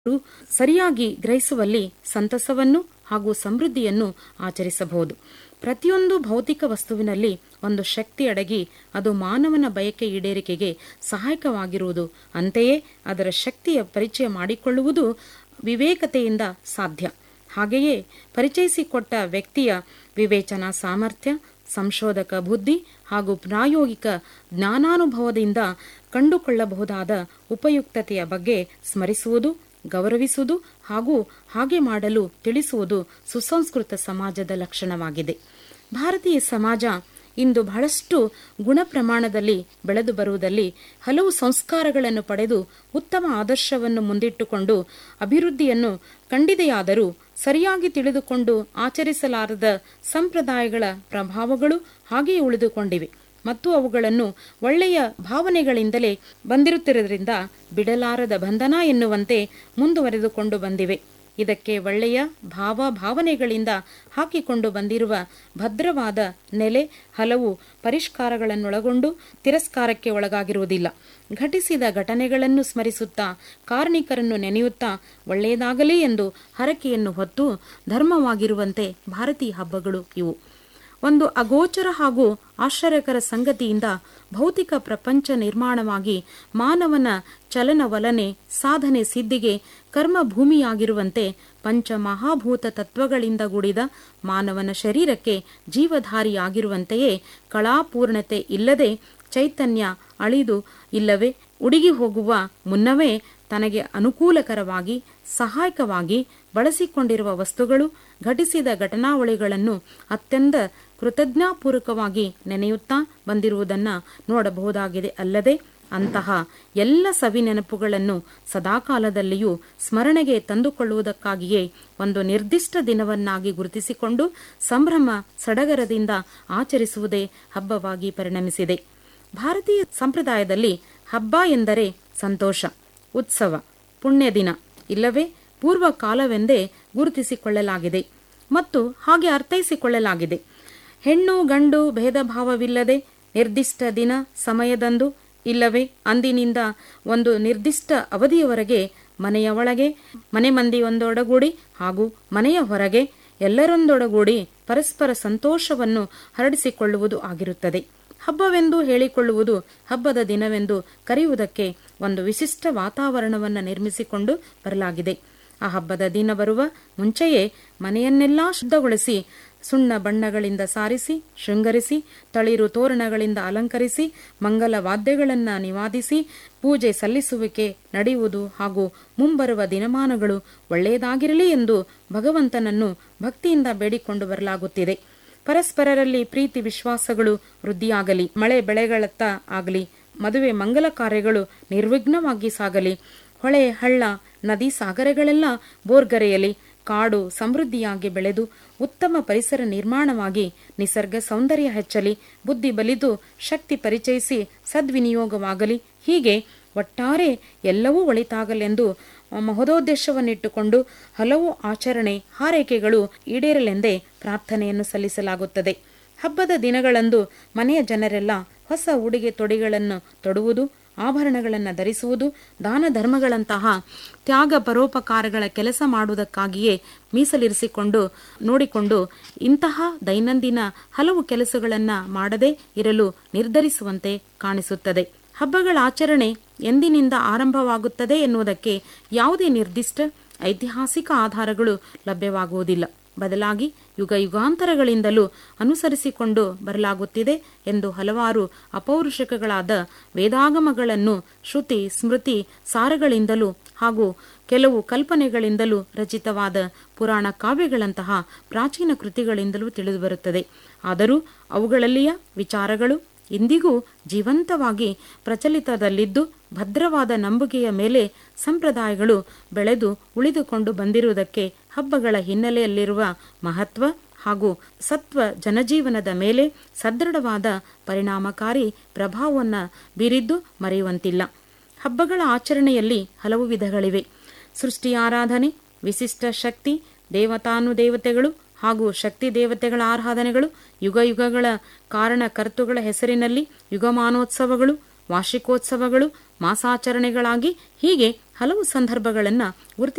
ರು ಸರಿಯಾಗಿ ಗ್ರಹಿಸುವಲ್ಲಿ ಸಂತಸವನ್ನು ಹಾಗೂ ಸಮೃದ್ಧಿಯನ್ನು ಆಚರಿಸಬಹುದು ಪ್ರತಿಯೊಂದು ಭೌತಿಕ ವಸ್ತುವಿನಲ್ಲಿ ಒಂದು ಶಕ್ತಿ ಅಡಗಿ ಅದು ಮಾನವನ ಬಯಕೆ ಈಡೇರಿಕೆಗೆ ಸಹಾಯಕವಾಗಿರುವುದು ಅಂತೆಯೇ ಅದರ ಶಕ್ತಿಯ ಪರಿಚಯ ಮಾಡಿಕೊಳ್ಳುವುದು ವಿವೇಕತೆಯಿಂದ ಸಾಧ್ಯ ಹಾಗೆಯೇ ಪರಿಚಯಿಸಿಕೊಟ್ಟ ವ್ಯಕ್ತಿಯ ವಿವೇಚನಾ ಸಾಮರ್ಥ್ಯ ಸಂಶೋಧಕ ಬುದ್ಧಿ ಹಾಗೂ ಪ್ರಾಯೋಗಿಕ ಜ್ಞಾನಾನುಭವದಿಂದ ಕಂಡುಕೊಳ್ಳಬಹುದಾದ ಉಪಯುಕ್ತತೆಯ ಬಗ್ಗೆ ಸ್ಮರಿಸುವುದು ಗೌರವಿಸುವುದು ಹಾಗೂ ಹಾಗೆ ಮಾಡಲು ತಿಳಿಸುವುದು ಸುಸಂಸ್ಕೃತ ಸಮಾಜದ ಲಕ್ಷಣವಾಗಿದೆ ಭಾರತೀಯ ಸಮಾಜ ಇಂದು ಬಹಳಷ್ಟು ಗುಣ ಪ್ರಮಾಣದಲ್ಲಿ ಬೆಳೆದು ಬರುವುದಲ್ಲಿ ಹಲವು ಸಂಸ್ಕಾರಗಳನ್ನು ಪಡೆದು ಉತ್ತಮ ಆದರ್ಶವನ್ನು ಮುಂದಿಟ್ಟುಕೊಂಡು ಅಭಿವೃದ್ಧಿಯನ್ನು ಕಂಡಿದೆಯಾದರೂ ಸರಿಯಾಗಿ ತಿಳಿದುಕೊಂಡು ಆಚರಿಸಲಾರದ ಸಂಪ್ರದಾಯಗಳ ಪ್ರಭಾವಗಳು ಹಾಗೆಯೇ ಉಳಿದುಕೊಂಡಿವೆ ಮತ್ತು ಅವುಗಳನ್ನು ಒಳ್ಳೆಯ ಭಾವನೆಗಳಿಂದಲೇ ಬಂದಿರುತ್ತಿರುವುದರಿಂದ ಬಿಡಲಾರದ ಬಂಧನ ಎನ್ನುವಂತೆ ಮುಂದುವರೆದುಕೊಂಡು ಬಂದಿವೆ ಇದಕ್ಕೆ ಒಳ್ಳೆಯ ಭಾವ ಭಾವನೆಗಳಿಂದ ಹಾಕಿಕೊಂಡು ಬಂದಿರುವ ಭದ್ರವಾದ ನೆಲೆ ಹಲವು ಪರಿಷ್ಕಾರಗಳನ್ನೊಳಗೊಂಡು ತಿರಸ್ಕಾರಕ್ಕೆ ಒಳಗಾಗಿರುವುದಿಲ್ಲ ಘಟಿಸಿದ ಘಟನೆಗಳನ್ನು ಸ್ಮರಿಸುತ್ತಾ ಕಾರ್ಮಿಕರನ್ನು ನೆನೆಯುತ್ತಾ ಒಳ್ಳೆಯದಾಗಲಿ ಎಂದು ಹರಕೆಯನ್ನು ಹೊತ್ತು ಧರ್ಮವಾಗಿರುವಂತೆ ಭಾರತೀಯ ಹಬ್ಬಗಳು ಇವು ಒಂದು ಅಗೋಚರ ಹಾಗೂ ಆಶ್ಚರ್ಯಕರ ಸಂಗತಿಯಿಂದ ಭೌತಿಕ ಪ್ರಪಂಚ ನಿರ್ಮಾಣವಾಗಿ ಮಾನವನ ಚಲನವಲನೆ ಸಾಧನೆ ಸಿದ್ಧಿಗೆ ಕರ್ಮ ಭೂಮಿಯಾಗಿರುವಂತೆ ಪಂಚ ಮಹಾಭೂತ ತತ್ವಗಳಿಂದ ಕೂಡಿದ ಮಾನವನ ಶರೀರಕ್ಕೆ ಜೀವಧಾರಿಯಾಗಿರುವಂತೆಯೇ ಕಳಾಪೂರ್ಣತೆ ಇಲ್ಲದೆ ಚೈತನ್ಯ ಅಳಿದು ಇಲ್ಲವೇ ಉಡುಗಿ ಹೋಗುವ ಮುನ್ನವೇ ತನಗೆ ಅನುಕೂಲಕರವಾಗಿ ಸಹಾಯಕವಾಗಿ ಬಳಸಿಕೊಂಡಿರುವ ವಸ್ತುಗಳು ಘಟಿಸಿದ ಘಟನಾವಳಿಗಳನ್ನು ಅತ್ಯಂತ ಕೃತಜ್ಞಾಪೂರ್ವಕವಾಗಿ ನೆನೆಯುತ್ತಾ ಬಂದಿರುವುದನ್ನು ನೋಡಬಹುದಾಗಿದೆ ಅಲ್ಲದೆ ಅಂತಹ ಎಲ್ಲ ಸವಿ ನೆನಪುಗಳನ್ನು ಸದಾಕಾಲದಲ್ಲಿಯೂ ಸ್ಮರಣೆಗೆ ತಂದುಕೊಳ್ಳುವುದಕ್ಕಾಗಿಯೇ ಒಂದು ನಿರ್ದಿಷ್ಟ ದಿನವನ್ನಾಗಿ ಗುರುತಿಸಿಕೊಂಡು ಸಂಭ್ರಮ ಸಡಗರದಿಂದ ಆಚರಿಸುವುದೇ ಹಬ್ಬವಾಗಿ ಪರಿಣಮಿಸಿದೆ ಭಾರತೀಯ ಸಂಪ್ರದಾಯದಲ್ಲಿ ಹಬ್ಬ ಎಂದರೆ ಸಂತೋಷ ಉತ್ಸವ ಪುಣ್ಯ ದಿನ ಇಲ್ಲವೇ ಪೂರ್ವ ಕಾಲವೆಂದೇ ಗುರುತಿಸಿಕೊಳ್ಳಲಾಗಿದೆ ಮತ್ತು ಹಾಗೆ ಅರ್ಥೈಸಿಕೊಳ್ಳಲಾಗಿದೆ ಹೆಣ್ಣು ಗಂಡು ಭೇದ ಭಾವವಿಲ್ಲದೆ ನಿರ್ದಿಷ್ಟ ದಿನ ಸಮಯದಂದು ಇಲ್ಲವೇ ಅಂದಿನಿಂದ ಒಂದು ನಿರ್ದಿಷ್ಟ ಅವಧಿಯವರೆಗೆ ಮನೆಯ ಒಳಗೆ ಮನೆ ಮಂದಿ ಒಂದೊಡಗೂಡಿ ಹಾಗೂ ಮನೆಯ ಹೊರಗೆ ಎಲ್ಲರೊಂದೊಡಗೂಡಿ ಪರಸ್ಪರ ಸಂತೋಷವನ್ನು ಹರಡಿಸಿಕೊಳ್ಳುವುದು ಆಗಿರುತ್ತದೆ ಹಬ್ಬವೆಂದು ಹೇಳಿಕೊಳ್ಳುವುದು ಹಬ್ಬದ ದಿನವೆಂದು ಕರೆಯುವುದಕ್ಕೆ ಒಂದು ವಿಶಿಷ್ಟ ವಾತಾವರಣವನ್ನು ನಿರ್ಮಿಸಿಕೊಂಡು ಬರಲಾಗಿದೆ ಆ ಹಬ್ಬದ ದಿನ ಬರುವ ಮುಂಚೆಯೇ ಮನೆಯನ್ನೆಲ್ಲ ಶುದ್ಧಗೊಳಿಸಿ ಸುಣ್ಣ ಬಣ್ಣಗಳಿಂದ ಸಾರಿಸಿ ಶೃಂಗರಿಸಿ ತಳಿರು ತೋರಣಗಳಿಂದ ಅಲಂಕರಿಸಿ ಮಂಗಲ ವಾದ್ಯಗಳನ್ನು ನಿವಾದಿಸಿ ಪೂಜೆ ಸಲ್ಲಿಸುವಿಕೆ ನಡೆಯುವುದು ಹಾಗೂ ಮುಂಬರುವ ದಿನಮಾನಗಳು ಒಳ್ಳೆಯದಾಗಿರಲಿ ಎಂದು ಭಗವಂತನನ್ನು ಭಕ್ತಿಯಿಂದ ಬೇಡಿಕೊಂಡು ಬರಲಾಗುತ್ತಿದೆ ಪರಸ್ಪರರಲ್ಲಿ ಪ್ರೀತಿ ವಿಶ್ವಾಸಗಳು ವೃದ್ಧಿಯಾಗಲಿ ಮಳೆ ಬೆಳೆಗಳತ್ತ ಆಗಲಿ ಮದುವೆ ಮಂಗಲ ಕಾರ್ಯಗಳು ನಿರ್ವಿಘ್ನವಾಗಿ ಸಾಗಲಿ ಹೊಳೆ ಹಳ್ಳ ನದಿ ಸಾಗರಗಳೆಲ್ಲ ಬೋರ್ಗರೆಯಲಿ ಕಾಡು ಸಮೃದ್ಧಿಯಾಗಿ ಬೆಳೆದು ಉತ್ತಮ ಪರಿಸರ ನಿರ್ಮಾಣವಾಗಿ ನಿಸರ್ಗ ಸೌಂದರ್ಯ ಹೆಚ್ಚಲಿ ಬುದ್ಧಿ ಬಲಿದು ಶಕ್ತಿ ಪರಿಚಯಿಸಿ ಸದ್ವಿನಿಯೋಗವಾಗಲಿ ಹೀಗೆ ಒಟ್ಟಾರೆ ಎಲ್ಲವೂ ಒಳಿತಾಗಲೆಂದು ಮಹೋದೋದ್ದೇಶವನ್ನಿಟ್ಟುಕೊಂಡು ಹಲವು ಆಚರಣೆ ಹಾರೈಕೆಗಳು ಈಡೇರಲೆಂದೇ ಪ್ರಾರ್ಥನೆಯನ್ನು ಸಲ್ಲಿಸಲಾಗುತ್ತದೆ ಹಬ್ಬದ ದಿನಗಳಂದು ಮನೆಯ ಜನರೆಲ್ಲ ಹೊಸ ಉಡುಗೆ ತೊಡಿಗಳನ್ನು ತೊಡುವುದು ಆಭರಣಗಳನ್ನು ಧರಿಸುವುದು ದಾನ ಧರ್ಮಗಳಂತಹ ತ್ಯಾಗ ಪರೋಪಕಾರಗಳ ಕೆಲಸ ಮಾಡುವುದಕ್ಕಾಗಿಯೇ ಮೀಸಲಿರಿಸಿಕೊಂಡು ನೋಡಿಕೊಂಡು ಇಂತಹ ದೈನಂದಿನ ಹಲವು ಕೆಲಸಗಳನ್ನು ಮಾಡದೇ ಇರಲು ನಿರ್ಧರಿಸುವಂತೆ ಕಾಣಿಸುತ್ತದೆ ಹಬ್ಬಗಳ ಆಚರಣೆ ಎಂದಿನಿಂದ ಆರಂಭವಾಗುತ್ತದೆ ಎನ್ನುವುದಕ್ಕೆ ಯಾವುದೇ ನಿರ್ದಿಷ್ಟ ಐತಿಹಾಸಿಕ ಆಧಾರಗಳು ಲಭ್ಯವಾಗುವುದಿಲ್ಲ ಬದಲಾಗಿ ಯುಗ ಯುಗಾಂತರಗಳಿಂದಲೂ ಅನುಸರಿಸಿಕೊಂಡು ಬರಲಾಗುತ್ತಿದೆ ಎಂದು ಹಲವಾರು ಅಪೌರುಷಕಗಳಾದ ವೇದಾಗಮಗಳನ್ನು ಶ್ರುತಿ ಸ್ಮೃತಿ ಸಾರಗಳಿಂದಲೂ ಹಾಗೂ ಕೆಲವು ಕಲ್ಪನೆಗಳಿಂದಲೂ ರಚಿತವಾದ ಪುರಾಣ ಕಾವ್ಯಗಳಂತಹ ಪ್ರಾಚೀನ ಕೃತಿಗಳಿಂದಲೂ ತಿಳಿದುಬರುತ್ತದೆ ಆದರೂ ಅವುಗಳಲ್ಲಿಯ ವಿಚಾರಗಳು ಇಂದಿಗೂ ಜೀವಂತವಾಗಿ ಪ್ರಚಲಿತದಲ್ಲಿದ್ದು ಭದ್ರವಾದ ನಂಬಿಕೆಯ ಮೇಲೆ ಸಂಪ್ರದಾಯಗಳು ಬೆಳೆದು ಉಳಿದುಕೊಂಡು ಬಂದಿರುವುದಕ್ಕೆ ಹಬ್ಬಗಳ ಹಿನ್ನೆಲೆಯಲ್ಲಿರುವ ಮಹತ್ವ ಹಾಗೂ ಸತ್ವ ಜನಜೀವನದ ಮೇಲೆ ಸದೃಢವಾದ ಪರಿಣಾಮಕಾರಿ ಪ್ರಭಾವವನ್ನು ಬೀರಿದ್ದು ಮರೆಯುವಂತಿಲ್ಲ ಹಬ್ಬಗಳ ಆಚರಣೆಯಲ್ಲಿ ಹಲವು ವಿಧಗಳಿವೆ ಸೃಷ್ಟಿ ಆರಾಧನೆ ವಿಶಿಷ್ಟ ಶಕ್ತಿ ದೇವತಾನುದೇವತೆಗಳು ಹಾಗೂ ಶಕ್ತಿ ದೇವತೆಗಳ ಆರಾಧನೆಗಳು ಯುಗ ಯುಗಗಳ ಕಾರಣಕರ್ತುಗಳ ಹೆಸರಿನಲ್ಲಿ ಯುಗಮಾನೋತ್ಸವಗಳು ವಾರ್ಷಿಕೋತ್ಸವಗಳು ಮಾಸಾಚರಣೆಗಳಾಗಿ ಹೀಗೆ ಹಲವು ಸಂದರ್ಭಗಳನ್ನು ಗುರುತಿ